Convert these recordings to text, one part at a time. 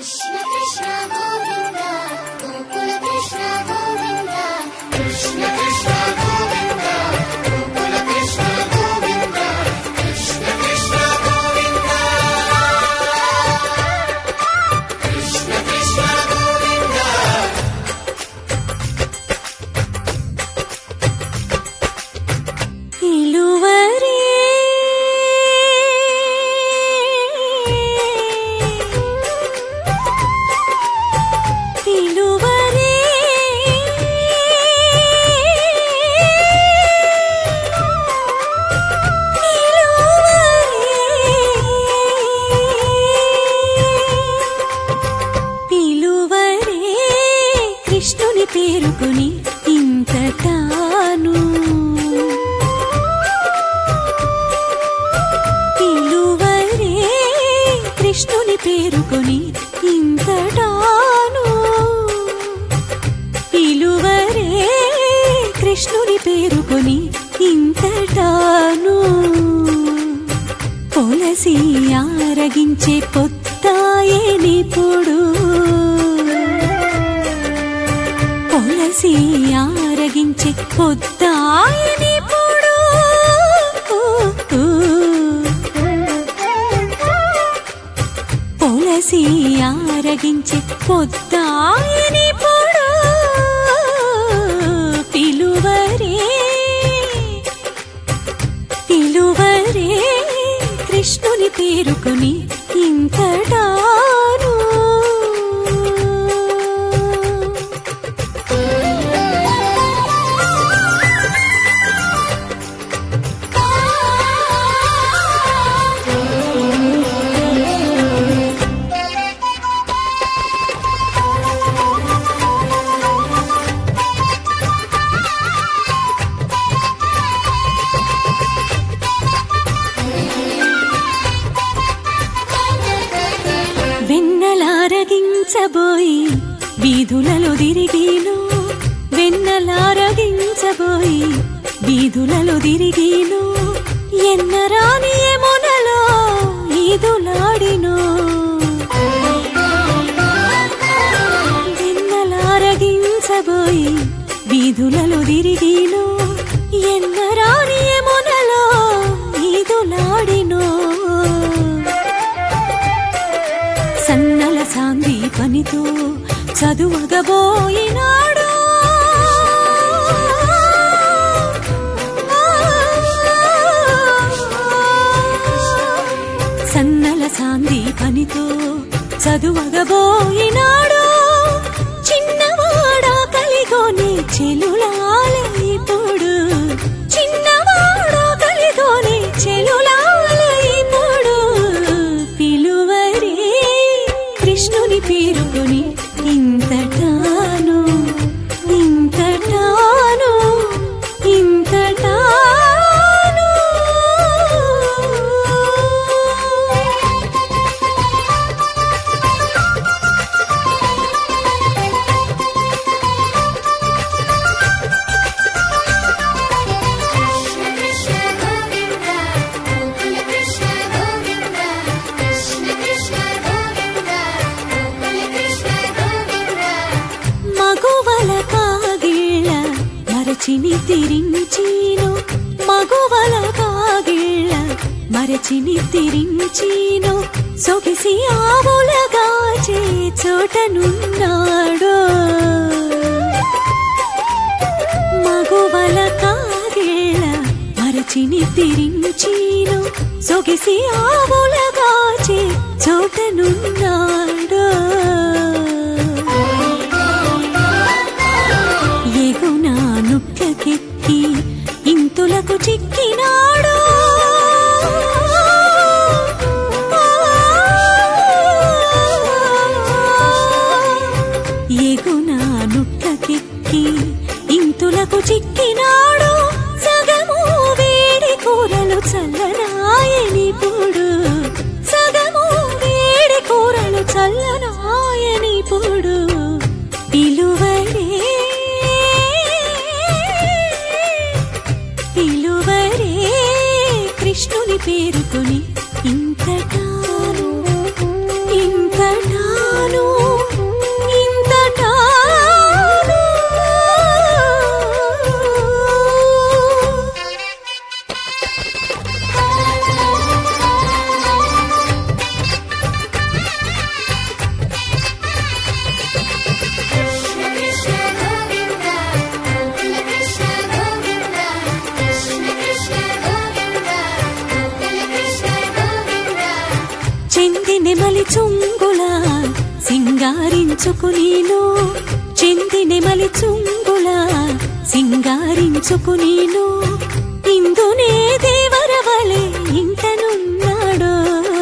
కృష్ణ కృష్ణ గోవింద గోకుల కృష్ణ గోవింద కృష్ణ కృష్ణ గోవింద గోకుల కృష్ణ గోవింద కృష్ణ కృష్ణ గోవింద కృష్ణ కృష్ణ గోవింద ఇలువరే ఇలువరే పిలువరే కృష్ణుని పేరుకుని ఇంతటాను పిలువరే కృష్ణుని పేరుకొని ఇంతటాను పిలువరే కృష్ణుని పేరుకొని ఇంతటాను పొలసి ఆరగించే పొత్తాయేనిప్పుడు పొలసి ఆరగించే పొత్తాయనిప్పుడు పొలసి ఆరగించే పొత్తాయనిప్పుడు పిలువరే పిలువరే కృష్ణుని పేరుకొని ఇంతటాను వెన్నలారగించబోయి వీధులలో తిరిగిను వెన్నలారగించబోయి వీధులలో తిరిగిను ఎన్నరాని యమునలో ఈదులాడిను వెన్నలారగించబోయి వీధులలో తిరిగిను ఎన్నరాని యమునలో ఈదులాడిను సన్నల సాంది పనితో చదువగబోయినాడు సన్నల సాంది పనితో చదువగబోయినాడు చిన్నవాడా కలిగోని చెలులాలైపోడు చిన్నవాడా కలిగోని చెలులాలైపోడు పిలువరే కృష్ణుని పేరుకొని ఇంతటాను ఇంతటాను ఇంతటాను కృష్ణ కృష్ణ గోవింద గోకుల కృష్ణ గోవింద కృష్ణ కృష్ణ గోవింద గోకుల కృష్ణ గోవింద మగువల కాగిళ్ళ మరచిని తిరించీను మగువల కాగిళ్ళ మరచిని తిరించీను సొగిసి ఆవులగాచే చోటనున్నాడు మగువల కాగిళ్ళ మరచిని తిరించీను సొగిసి ఆవులగాచే చోటనున్నాడు ఎగున నుట్లకెక్కి ఇంతులకు చిక్కినాడు ఎగున నుట్లకెక్కి ఇంతులకు చిక్కినాడు సగము వేడి కూరలు చల్లనాయనిపుడు సగము వేడి కూర నెమలి చుంగులా సింగారించుకు నీలో చెంది నెమలి చుంగులా సింగారించుకు నీలో ఇందునే దేవరవలే ఇంటనున్నాడో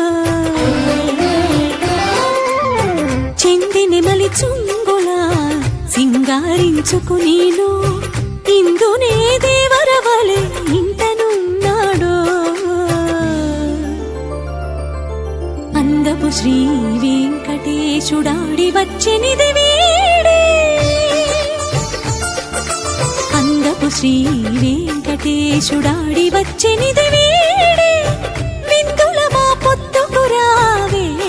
చెంది నెమలి చుంగులా సింగారించుకు నీలో ఇందునే దేవరవలే ఇంటనున్నాడో అందపు శ్రీ వెంకటేశుడాడి వచ్చెనిది వీడే అందపు శ్రీ వెంకటేశుడాడి వచ్చెనిది వీడే విందుల మా పొత్తుకు రావే